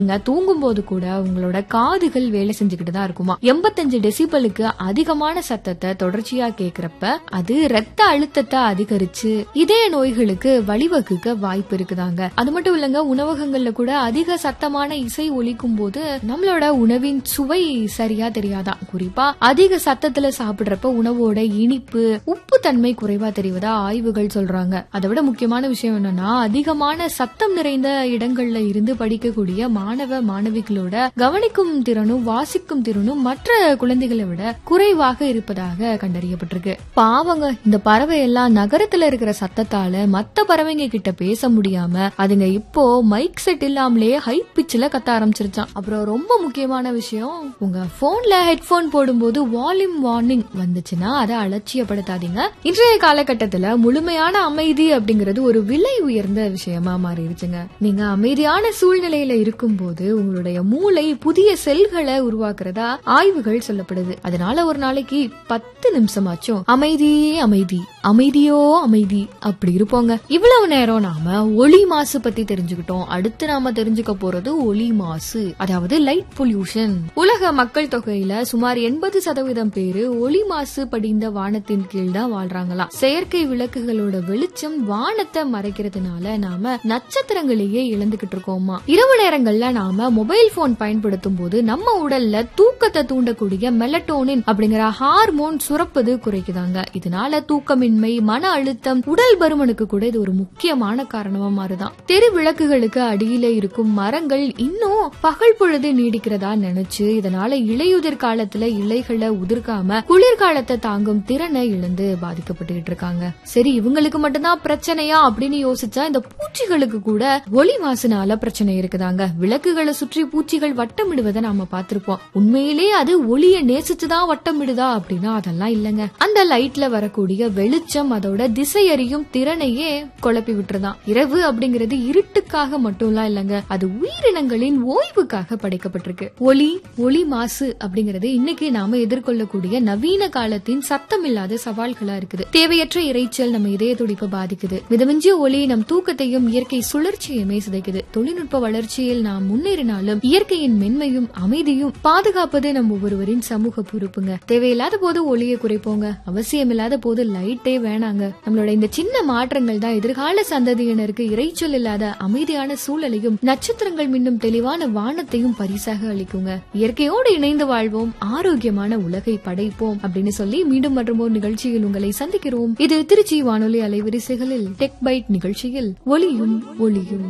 நீங்க தூங்கும் போது கூட உங்களோட காதுகள் வேலை செஞ்சுக்கிட்டு தான் இருக்குமா எண்பத்தஞ்சு டெசிபலுக்கு அதிகமான சத்தத்தை தொடர்ச்சியா கேக்குறப்ப அது ரத்த அழுத்தத்தை அதிகரிச்சு இதய நோய்களுக்கு வழிவகுக்க வாய்ப்பு இருக்குதாங்க அது மட்டும் இல்லங்க உணவகங்கள்ல கூட அதிக சத்தமான இசை ஒலிக்கும் போது நம்மளோட உணவின் சுவை சரியா தெரியாதான் குறிப்பா அதிக சத்தத்துல சாப்பிடுறப்ப உணவோட இனிப்பு உப்பு தன்மை குறைவா தெரிவதா ஆய்வுகள் சொல்றாங்க அதை விட முக்கியமான விஷயம் என்னன்னா அதிகமான சத்தம் நிறைந்த இடங்கள்ல இருந்து படிக்கக்கூடிய மாணவ மாணவிகளோட கவனிக்கும் திறனும் வாசிக்கும் திறனும் மற்ற குழந்தைகளை விட குறைவாக இருப்பதாக கண்டறியப்பட்டிருக்கு பாவங்க இந்த பறவை எல்லாம் நகரத்துல இருக்கிற சத்தத்தால மத்த பறவைங்க கிட்ட பேச முடியாம அதுங்க இப்போ மைக் செட் இல்லாமலே ஹை பிச்சில் கத்த ஆரம்பிச்சிருச்சான் அப்புறம் ரொம்ப முக்கியமான விஷயம் உங்க போன்ல ஹெட்போன் போடும்போது வால்யூம் வார்னிங் வந்துச்சுன்னா அதை அலட்சியப்படுத்தாதீங்க இன்றைய காலகட்டத்துல முழுமையான அமைதி அப்படிங்கிறது ஒரு விலை உயர்ந்த விஷயமா மாறிடுச்சுங்க நீங்க அமைதியான சூழ்நிலையில இருக்கும்போது உங்களுடைய மூளை புதிய செல்களை உருவாக்குறதா ஆய்வுகள் சொல்லப்படுது அதனால ஒரு நாளைக்கு பத்து நிமிஷமாச்சும் அமைதியே அமைதி அமைதியோ அமைதி அப்படி இருப்போங்க இவ்வளவு நேரம் நாம ஒளி மாசு பத்தி தெரிஞ்சுக்கிட்டோம் அடுத்து நாம தெரிஞ்சுக்க போறது ஒளி மாசு அதாவது லைட் பொல்யூஷன் உலக மக்கள் தொகையில சுமார் எண்பது சதவீதம் பேரு ஒளி மாசு படிந்த வானத்தின் கீழ் தான் வாழ்றாங்களாம் செயற்கை விளக்குகளோட வெளிச்சம் வானத்தை மறைக்கிறதுனால நாம நட்சத்திரங்களையே இழந்துகிட்டு இருக்கோமா இரவு நேரங்கள்ல நாம மொபைல் போன் பயன்படுத்தும் போது நம்ம உடல்ல தூக்கத்தை தூண்டக்கூடிய மெலட்டோனின் அப்படிங்கிற ஹார்மோன் சுரப்பது குறைக்குதாங்க இதனால தூக்கமின்மை மன அழுத்தம் உடல் பருமனுக்கு கூட இது ஒரு முக்கியமான காரணமா மாறுதான் தெரு விளக்குகளுக்கு அடியில இருக்கும் மரங்கள் இன்னும் பகல் பொழுது நீடிக்கிறதா நினைச்சு இதனால இலையுதிர் காலத்துல இலைகளை உதிர்க்காம குளிர்காலத்தை தாங்கும் திறனை இழந்து பாதிக்கப்பட்டுகிட்டு இருக்காங்க சரி இவங்களுக்கு மட்டும்தான் பிரச்சனையா அப்படின்னு யோசிச்சா இந்த பூச்சிகளுக்கு கூட ஒளி மாசுனால பிரச்சனை இருக்குதாங்க விளக்குகளை சுற்றி பூச்சிகள் வட்டமிடுவதை நாம பார்த்திருப்போம் உண்மையிலே அது ஒளிய நேசிச்சுதான் வட்டமிடுதா அப்படின்னா அதெல்லாம் இல்லங்க அந்த லைட்ல வரக்கூடிய வெளிச்சம் அதோட திசையறியும் திறனையே குழப்பி விட்டுருதான் இரவு அப்படிங்கிறது இருட்டுக்காக மட்டும்லாம் இல்லங்க அது உயிரினங்களின் ஓய்வுக்காக படைக்கப்பட்டிருக்கு ஒளி ஒளி மாசு அப்படிங்கிறது இன்னைக்கு நாம எதிர்கொள்ளக்கூடிய நவீன காலத்தின் சத்தமில்லாத சவால்களா இருக்குது தேவையற்ற இரைச்சல் நம்ம இதய துடிப்பை பாதிக்குது மிதமிஞ்சிய ஒளி நம் தூக்கத்தையும் இயற்கை சுழற்சியுமே சிதைக்குது தொழில்நுட்ப வளர்ச்சியில் நாம் முன்னேறினாலும் இயற்கையின் மென்மையும் அமைதியும் பாதுகாப்பது நம் ஒவ்வொருவரின் சமூக பொறுப்புங்க தேவையில்லாத போது ஒளியை குறைப்போங்க அவசியமில்லாத போது லைட்டே வேணாங்க நம்மளோட இந்த சின்ன மாற்றங்கள் தான் எதிர்கால சந்ததியினருக்கு இரைச்சல் இல்லாத அமைதியான சூழலையும் நட்சத்திரங்கள் மின்னும் தெளிவான வானத்தையும் பரிசாக அளிக்குங்க இயற்கையோடு இணைந்து வாழ்வோம் ஆரோக்கியமான உலகை படைப்போம் அப்படின்னு சொல்லி மீண்டும் மற்றும் ஒரு நிகழ்ச்சியில் உங்களை சந்திக்கிறோம் இது திருச்சி வானொலி அலைவரிசைகளில் டெக் பைட் நிகழ்ச்சியில் ஒளியும் ஒளியும்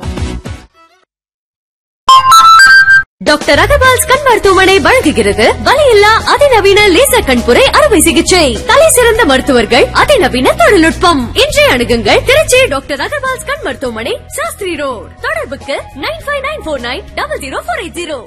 டாக்டர் அகர்வால்ஸ் கண் மருத்துவமனை வழங்குகிறது வலியில்லா அதிநவீன லேசர் கண்புரை அறுவை சிகிச்சை தலை சிறந்த மருத்துவர்கள் அதிநவீன தொழில்நுட்பம் இன்றைய அணுகுங்கள் திருச்சி டாக்டர் அகர்வால்ஸ் கண் மருத்துவமனை சாஸ்திரி ரோட் தொடர்புக்கு nine five nine four nine double zero four eight zero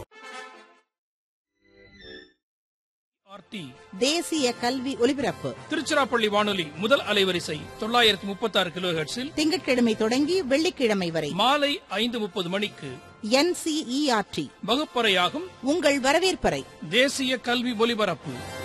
ஆர்டி தேசிய கல்வி ஒலிபரப்பு திருச்சிராப்பள்ளி வானொலி முதல் அலைவரிசை தொள்ளாயிரத்தி முப்பத்தி ஆறு கிலோ திங்கட்கிழமை தொடங்கி வெள்ளிக்கிழமை வரை மாலை ஐந்து முப்பது மணிக்கு என்சிஇஆர்டி வகுப்பறையாகும் உங்கள் வரவேற்பறை தேசிய கல்வி ஒலிபரப்பு